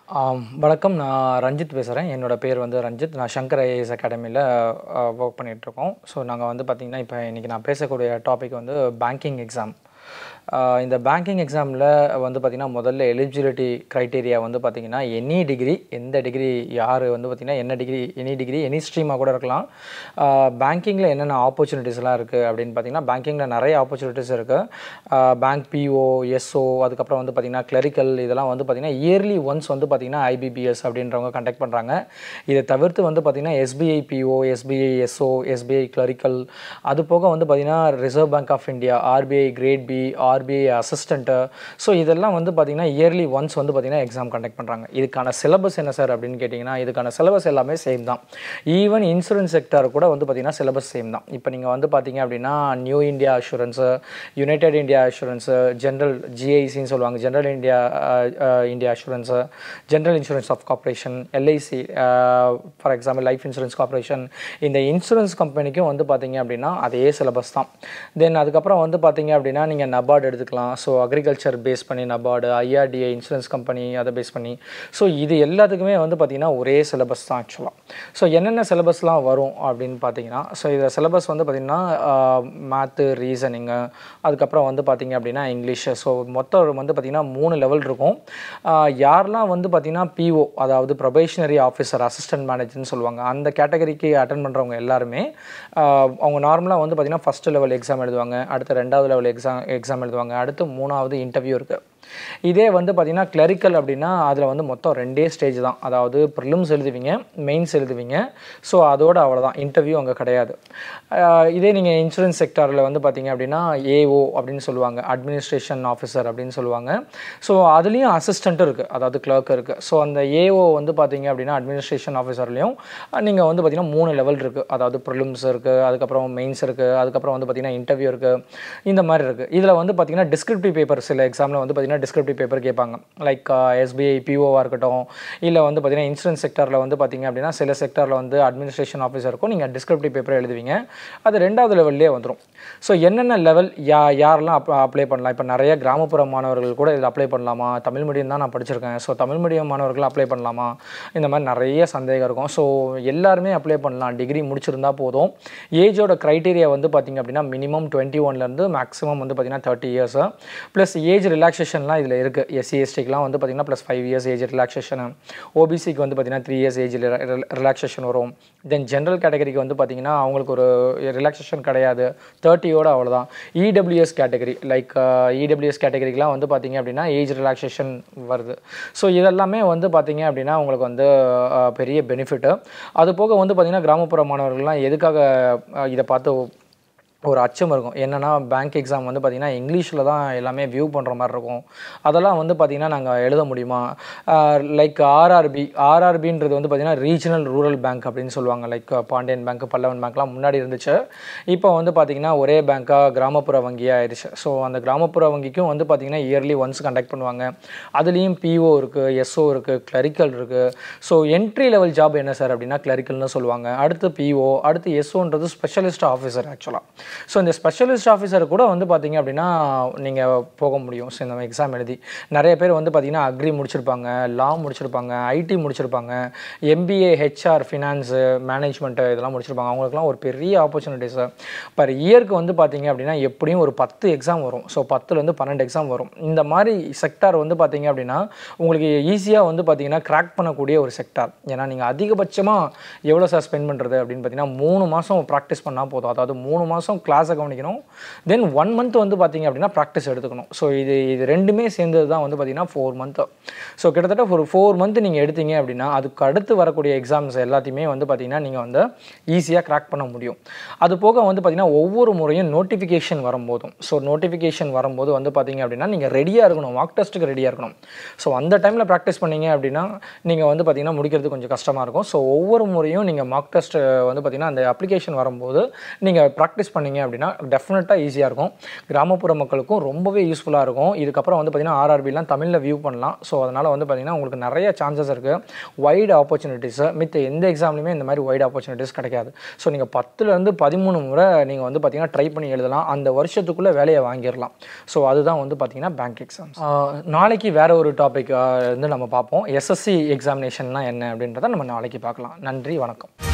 ஆம், வணக்கம் நான் ரஞ்சித் பேசுகிறேன் என்னோட பேர் வந்து ரஞ்சித் நான் சங்கர் ஐஏஎஸ் அகாடமியில் ஒர்க் பண்ணிகிட்ருக்கோம் ஸோ நாங்கள் வந்து பார்த்திங்கன்னா இப்போ இன்றைக்கி நான் பேசக்கூடிய டாபிக் வந்து பேங்கிங் எக்ஸாம் இந்த பேங்கிங் எக்ஸாமில் வந்து பார்த்திங்கன்னா முதல்ல எலிஜிபிலிட்டி க்ரைட்டீரியா வந்து பார்த்திங்கன்னா எனி டிகிரி எந்த டிகிரி யார் வந்து பார்த்திங்கன்னா என்ன டிகிரி எனி டிகிரி எனி ஸ்ட்ரீமாக கூட இருக்கலாம் பேங்கிங்கில் என்னென்ன ஆப்பர்ச்சுனிட்டிஸ்லாம் இருக்குது அப்படின்னு பார்த்திங்கன்னா பேங்கிங்கில் நிறைய ஆப்பர்ச்சுனிட்டிஸ் இருக்குது பேங்க் பிஓ எஸ்ஓ அதுக்கப்புறம் வந்து பார்த்திங்கன்னா கிளரிக்கல் இதெல்லாம் வந்து பார்த்திங்கன்னா இயர்லி ஒன்ஸ் வந்து பார்த்திங்கன்னா ஐபிபிஎஸ் அப்படின்றவங்க கண்டக்ட் பண்ணுறாங்க இதை தவிர்த்து வந்து பார்த்திங்கன்னா SBI PO SBI SO SBI clerical அது போக வந்து பார்த்திங்கன்னா Reserve Bank of India RBI grade B RBI assistant so இதெல்லாம் வந்து பார்த்திங்கன்னா இயர்லி ஒன்ஸ் வந்து பார்த்திங்கன்னா எக்ஸாம் கண்டக்ட் பண்ணுறாங்க இதுக்கான சிலபஸ் என்ன சார் அப்படின்னு கேட்டிங்கன்னா இதுக்கான சிலபஸ் எல்லாமே சேம் தான் ஈவன் இன்சூரன்ஸ் செக்டர் கூட வந்து பார்த்திங்கன்னா சிலபஸ் சேம் தான் இப்போ நீங்கள் வந்து பார்த்தீங்க அப்படின்னா New India assurance United India assurance general ஜிஐசின்னு சொல்லுவாங்க general India India assurance general insurance of corporation LIC for example life insurance corporation இந்த இன்சூரன்ஸ் கம்பெனிக்கும் வந்து பார்த்தீங்க அப்படின்னா அதே சிலபஸ் தான் தென் அதுக்கப்புறம் வந்து பார்த்தீங்க அப்படின்னா நீங்கள் நபார்டு எடுத்துக்கலாம் ஸோ அக்ரிகல்ச்சர் பேஸ் பண்ணி நபார்டு ஐஆர்டிஏ இன்சூரன்ஸ் கம்பெனி அதை பேஸ் பண்ணி ஸோ இது எல்லாத்துக்குமே வந்து பார்த்திங்கன்னா ஒரே சிலபஸ் தான் ஆக்சுவலாக ஸோ என்னென்ன சிலபஸ்லாம் வரும் அப்படின்னு பார்த்தீங்கன்னா ஸோ இதில் சிலபஸ் வந்து பார்த்திங்கன்னா மேத்து ரீசனிங்கு அதுக்கப்புறம் வந்து பார்த்திங்க அப்படின்னா இங்கிலீஷு ஸோ மொத்தம் வந்து பார்த்திங்கன்னா மூணு லெவல் இருக்கும் ஆஹ் யாரெல்லாம் வந்து பார்த்திங்கன்னா பிஓ அதாவது ப்ரொபேஷனரி ஆஃபீஸர் அசிஸ்டன்ட் மேனேஜர்னு சொல்லுவாங்க அந்த கேட்டகரிக்கு அட்டன் பண்ணுறவங்க எல்லாருமே ஆஹ் அவங்க நார்மலாக வந்து பார்த்திங்கன்னா ஃபஸ்ட்டு லெவல் எக்ஸாம் எழுதுவாங்க அடுத்து ரெண்டாவது லெவல் எக்ஸாம் எக்ஸாம் எழுதுவாங்க அடுத்து மூணாவது இன்டர்வியூ இருக்குது இதே வந்து பார்த்திங்கன்னா கிளரிக்கல் அப்படின்னா அதில் வந்து மொத்தம் ரெண்டே ஸ்டேஜ் தான் அதாவது ப்ரிலிம்ஸ் எழுதுவீங்க மெயின்ஸ் எழுதுவீங்க ஸோ அதோட அவ்வளோதான் இன்டர்வியூ அங்கே கிடையாது ஆஹ் இதே நீங்கள் இன்சூரன்ஸ் செக்டாரில் வந்து பார்த்தீங்க அப்படின்னா ஏஓ அப்படின்னு சொல்லுவாங்க அட்மினிஸ்ட்ரேஷன் ஆஃபீஸர் அப்படின்னு சொல்லுவாங்க ஸோ அதுலேயும் அசிஸ்டண்ட்டும் இருக்குது அதாவது கிளர்க் இருக்குது ஸோ அந்த ஏஓ வந்து பார்த்தீங்க அப்படின்னா அட்மினிஸ்ட்ரேஷன் ஆஃபீஸர்லேயும் நீங்கள் வந்து பார்த்தீங்கன்னா மூணு லெவல் இருக்குது அதாவது ப்ரிலிம்ஸ் இருக்குது அதுக்கப்புறம் மெயின்ஸ் இருக்குது அதுக்கப்புறம் வந்து பார்த்தீங்கன்னா இன்டர்வியூ இருக்குது இந்த மாதிரி இருக்குது இதில் வந்து பார்த்தீங்கன்னா டிஸ்கிரிப்டிவ் பேப்பர் சில எக்ஸாமில் வந்து பார்த்தீங்கன்னா டிஸ்கிரிப்டிவ் பேப்பர் கேட்பாங்க லைக் எஸ்பிஐ பிஓவாக இருக்கட்டும் இல்லை வந்து பார்த்தீங்கன்னா இன்சூரன்ஸ் செக்டரில் வந்து பார்த்தீங்க அப்படின்னா சில செக்டரில் வந்து அட்மினிஸ்ட்ரேஷன் ஆஃபீஸர் இருக்கும் நீங்கள் டிஸ்கிரிப்டிவ் பேப்பர் எழுதுவீங்க அது ரெண்டாவது லெவல்லே வந்துடும் ஸோ என்னென்ன லெவல் யா யாரெல்லாம் அப் அப்ளை பண்ணலாம் இப்போ நிறைய கிராமப்புற மாணவர்கள் கூட இதில் அப்ளை பண்ணலாமா தமிழ் மீடியம் தான் நான் படிச்சிருக்கேன் ஸோ தமிழ் மீடியம் மாணவர்கள் அப்ளை பண்ணலாமா இந்த மாதிரி நிறைய சந்தேகம் இருக்கும் ஸோ எல்லாருமே அப்ளை பண்ணலாம் டிகிரி முடிச்சிருந்தா போதும் ஏஜோட க்ரைட்டீரியா வந்து பார்த்திங்க அப்படின்னா மினிமம் டுவெண்ட்டி ஒன்லேருந்து மேக்ஸிமம் வந்து பார்த்திங்கன்னா தேர்ட்டி இயர்ஸு ப்ளஸ் ஏஜ் ரிலாக்ஸேஷன்லாம் இதில் இருக்குது எஸ்சி எஸ்டிக்கெலாம் வந்து பார்த்திங்கன்னா plus five years age relaxation ஓபிசிக்கு வந்து பார்த்திங்கன்னா த்ரீ இயர்ஸ் ஏஜ் ரிலாக்ஸேஷன் வரும் தென் ஜென்ரல் கேட்டகரிக்கு வந்து பார்த்திங்கன்னா அவங்களுக்கு ஒரு ரிலாக்ஸேஷன் கிடையாது தேர்ட்டியோட அவ்வளோதான் இடபிள்யூஎஸ் கேட்டகரி லைக் இடபிள்யூஎஸ் கேட்டகரிக்கெலாம் வந்து பார்த்திங்க அப்படின்னா ஏஜ் ரிலாக்ஸேஷன் வருது ஸோ இதெல்லாமே வந்து பார்த்திங்க அப்படின்னா உங்களுக்கு வந்து அஹ், பெரிய பெனிஃபிட்டு அது போக வந்து பார்த்திங்கன்னா கிராமப்புற மாணவர்கள்லாம் எதுக்காக அஹ், இதை பார்த்து ஒரு அச்சம் இருக்கும் என்னென்னா பேங்க் எக்ஸாம் வந்து பார்த்திங்கன்னா இங்கிலீஷில் தான் எல்லாமே வியூ பண்ணுற மாதிரி இருக்கும் அதெல்லாம் வந்து பார்த்திங்கன்னா நாங்கள் எழுத முடியுமா லைக் ஆர்ஆர்பி ஆர்ஆர்பின்றது வந்து பார்த்திங்கன்னா ரீஜனல் ரூரல் பேங்க் அப்படின்னு சொல்லுவாங்க லைக் பாண்டியன் பேங்க் பல்லவன் பேங்க்லாம் முன்னாடி இருந்துச்சு இப்போ வந்து பார்த்திங்கன்னா ஒரே பேங்க்காக கிராமப்புற வங்கியாக ஆயிடுச்சு ஸோ அந்த கிராமப்புற வங்கிக்கும் வந்து பார்த்திங்கன்னா இயர்லி ஒன்ஸ் கண்டக்ட் பண்ணுவாங்க அதுலேயும் பிஓ இருக்குது எஸ்ஓ இருக்குது கிளரிக்கல் இருக்குது ஸோ என்ட்ரி லெவல் ஜாப் என்ன சார் அப்படின்னா கிளரிக்கல்னு சொல்லுவாங்க அடுத்து பிஓ அடுத்து எஸ்ஓன்றது ஸ்பெஷலிஸ்ட் ஆஃபீஸர் ஆக்சுவலாக ஸோ இந்த ஸ்பெஷலிஸ்ட் ஆஃபீஸர் கூட வந்து பார்த்தீங்க அப்படின்னா நீங்கள் போக முடியும் ஸோ இந்த எக்ஸாம் எழுதி நிறைய பேர் வந்து பார்த்தீங்கன்னா அக்ரி முடிச்சிருப்பாங்க லா முடிச்சிருப்பாங்க ஐடி முடிச்சிருப்பாங்க எம்பிஏ ஹெச்ஆர் ஃபினான்ஸு மேனேஜ்மெண்ட்டு இதெல்லாம் முடிச்சிருப்பாங்க அவங்களுக்குலாம் ஒரு பெரிய ஆப்பர்ச்சுனிட்டிஸு பர் இயருக்கு வந்து பார்த்தீங்க அப்படின்னா எப்படியும் ஒரு பத்து எக்ஸாம் வரும் ஸோ பத்துலேருந்து பன்னெண்டு எக்ஸாம் வரும் இந்த மாதிரி செக்டார் வந்து பார்த்தீங்க அப்படின்னா உங்களுக்கு ஈஸியாக வந்து பார்த்தீங்கன்னா கிராக் பண்ணக்கூடிய ஒரு செக்டார் ஏன்னா நீங்கள் அதிகபட்சமாக எவ்வளோ சார் ஸ்பெண்ட் பண்ணுறது அப்படின்னு பார்த்தீங்கன்னா மூணு மாதம் ப்ராக்டிஸ் பண்ணால் போதும் அதாவது மூணு மாதம் கிளாஸை கவனிக்கணும் தென் ஒன் மந்த் வந்து பார்த்தீங்க அப்படின்னா ப்ராக்டிஸ் எடுத்துக்கணும் ஸோ இது இது ரெண்டுமே சேர்ந்தது தான் வந்து பார்த்தீங்கன்னா ஃபோர் மந்த்து ஸோ கிட்டத்தட்ட ஒரு ஃபோர் மந்த் நீங்கள் எடுத்தீங்க அப்படின்னா அதுக்கு அடுத்து வரக்கூடிய எக்ஸாம்ஸ் எல்லாத்தையுமே வந்து பார்த்தீங்கன்னா நீங்கள் வந்து ஈஸியாக கிராக் பண்ண முடியும் அது போக வந்து பார்த்தீங்கன்னா ஒவ்வொரு முறையும் நோட்டிஃபிகேஷன் வரும்போதும் ஸோ நோட்டிஃபிகேஷன் வரும்போது வந்து பார்த்தீங்க அப்படின்னா நீங்கள் ரெடியாக இருக்கணும் மார்க் டெஸ்ட்டுக்கு ரெடியாக இருக்கணும் ஸோ அந்த டைமில் ப்ராக்டிஸ் பண்ணீங்க அப்படின்னா நீங்கள் வந்து பார்த்தீங்கன்னா முடிக்கிறது கொஞ்சம் கஷ்டமாக இருக்கும் ஸோ ஒவ்வொரு முறையும் நீங்கள் மார்க் டெஸ்ட் வந்து பார்த்தீங்கன்னா அந்த அப்ளிகேஷன் வரும்போது நீங்கள் ப்ராக்டிஸ் பண்ணீங்க பண்ணீங்க அப்படின்னா டெஃபினட்டாக ஈஸியாக இருக்கும் கிராமப்புற மக்களுக்கும் ரொம்பவே யூஸ்ஃபுல்லாக இருக்கும் இதுக்கப்புறம் வந்து பார்த்தீங்கன்னா ஆர்ஆர்பிலாம் தமிழில் வியூ பண்ணலாம் ஸோ அதனால் வந்து பார்த்தீங்கன்னா உங்களுக்கு நிறைய சான்சஸ் இருக்குது வைடு ஆப்பர்ச்சுனிட்டிஸு மித்த எந்த எக்ஸாம்லையுமே இந்த மாதிரி வைடு ஆப்பர்ச்சுனிட்டிஸ் கிடைக்காது ஸோ நீங்கள் பத்துலேருந்து பதிமூணு முறை நீங்கள் வந்து பார்த்தீங்கன்னா ட்ரை பண்ணி எழுதலாம் அந்த வருஷத்துக்குள்ளே வேலையை வாங்கிடலாம் ஸோ அதுதான் வந்து பார்த்தீங்கன்னா பேங்க் எக்ஸாம்ஸ் நாளைக்கு வேற ஒரு டாபிக் வந்து நம்ம பார்ப்போம் எஸ்எஸ்சி எக்ஸாமினேஷன்னா என்ன அப்படின்றத நம்ம நாளைக்கு பார்க்கலாம் நன்றி வணக்கம்